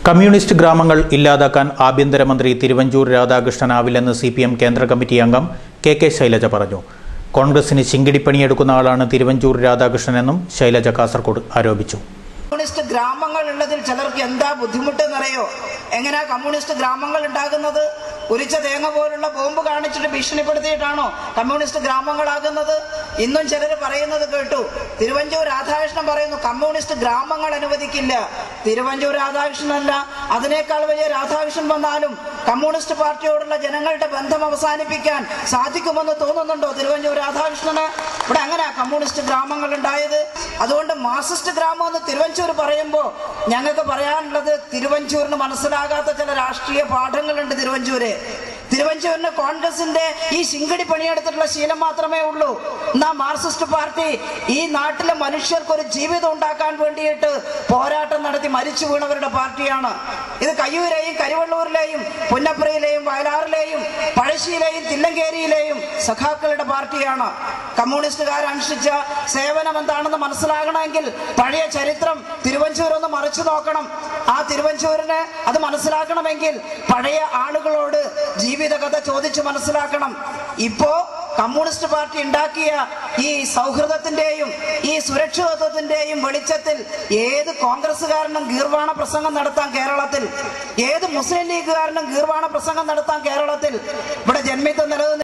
communist ഗ്രാമങ്ങൾ ഇല്ലാതാക്കാൻ ആഭ്യന്തരമന്ത്രി തിരുവഞ്ചൂർ രാധാകൃഷ്ണനാവില്ലെന്ന് സി പി എം കേന്ദ്ര കമ്മിറ്റി അംഗം കെ കെ ശൈലജ പറഞ്ഞു കോൺഗ്രസിന് ചിങ്കിടിപ്പണിയെടുക്കുന്ന ആളാണ് തിരുവഞ്ചൂർ രാധാകൃഷ്ണനെന്നും ശൈലജ കാസർകോട് ആരോപിച്ചു കമ്മ്യൂണിസ്റ്റ് ഗ്രാമങ്ങൾ ഉള്ളതിൽ ചിലർക്ക് എന്താ ബുദ്ധിമുട്ടെന്നറിയോ എങ്ങനെയാ കമ്മ്യൂണിസ്റ്റ് ഗ്രാമങ്ങൾ ഉണ്ടാകുന്നത് ഉരിച്ച തേങ്ങ പോലുള്ള ബോംബ് കാണിച്ചിട്ട് ഭീഷണിപ്പെടുത്തിയിട്ടാണോ കമ്മ്യൂണിസ്റ്റ് ഗ്രാമങ്ങളാകുന്നത് ഇന്നും ചിലർ പറയുന്നത് കേട്ടു തിരുവഞ്ചൂർ രാധാകൃഷ്ണൻ പറയുന്നു കമ്മ്യൂണിസ്റ്റ് ഗ്രാമങ്ങൾ അനുവദിക്കില്ല തിരുവഞ്ചൂർ രാധാകൃഷ്ണനല്ല അതിനേക്കാൾ വലിയ രാധാകൃഷ്ണൻ വന്നാലും കമ്മ്യൂണിസ്റ്റ് പാർട്ടിയോടുള്ള ജനങ്ങളുടെ ബന്ധം അവസാനിപ്പിക്കാൻ സാധിക്കുമെന്ന് തോന്നുന്നുണ്ടോ തിരുവഞ്ചൂർ രാധാകൃഷ്ണന് ഇവിടെ അങ്ങനെ കമ്മ്യൂണിസ്റ്റ് ഗ്രാമങ്ങൾ ഉണ്ടായത് അതുകൊണ്ട് മാർസിസ്റ്റ് ഗ്രാമം എന്ന് തിരുവഞ്ചൂർ പറയുമ്പോൾ ഞങ്ങൾക്ക് പറയാനുള്ളത് തിരുവഞ്ചൂരിന് മനസ്സിലാകാത്ത ചില രാഷ്ട്രീയ പാഠങ്ങളുണ്ട് തിരുവഞ്ചൂര് തിരുവഞ്ചൂരിന് കോൺഗ്രസിന്റെ ഈ ശിങ്കടി പണിയെടുത്തിട്ടുള്ള ശീലം മാത്രമേ ഉള്ളൂ എന്നാ മാർക്സിസ്റ്റ് പാർട്ടി ഈ നാട്ടിലെ മനുഷ്യർക്ക് ഒരു ജീവിതം ഉണ്ടാക്കാൻ വേണ്ടിയിട്ട് പോരാട്ടം നടത്തി മരിച്ചു വീണവരുടെ പാർട്ടിയാണ് ഇത് കയ്യൂരെയും കരിവള്ളൂരിലെയും പുന്നപ്രയിലെയും വയലാറിലെയും പഴശ്ശിയിലെയും തില്ലങ്കേരിയിലെയും സഖാക്കളുടെ പാർട്ടിയാണ് കമ്മ്യൂണിസ്റ്റുകാർ അനുഷ്ഠിച്ച സേവനം എന്താണെന്ന് മനസ്സിലാകണമെങ്കിൽ പഴയ ചരിത്രം തിരുവഞ്ചൂർ ഒന്ന് മറിച്ചു നോക്കണം ആ തിരുവഞ്ചൂരിന് അത് മനസ്സിലാക്കണമെങ്കിൽ പഴയ ആളുകളോട് ജീവിതകഥ ചോദിച്ചു മനസ്സിലാക്കണം ഇപ്പോ കമ്മ്യൂണിസ്റ്റ് പാർട്ടി ഉണ്ടാക്കിയ ഈ സൗഹൃദത്തിന്റെയും ഈ സുരക്ഷിതത്വത്തിന്റെയും വെളിച്ചത്തിൽ ഏത് കോൺഗ്രസ്സുകാരനും ഗീർവാണ പ്രസംഗം നടത്താൻ കേരളത്തിൽ ഏത് മുസ്ലിം ലീഗുകാരനും ഗീർവാണ പ്രസംഗം നടത്താൻ കേരളത്തിൽ ഇവിടെ ജന്മിത്തം നിലനിന്ന്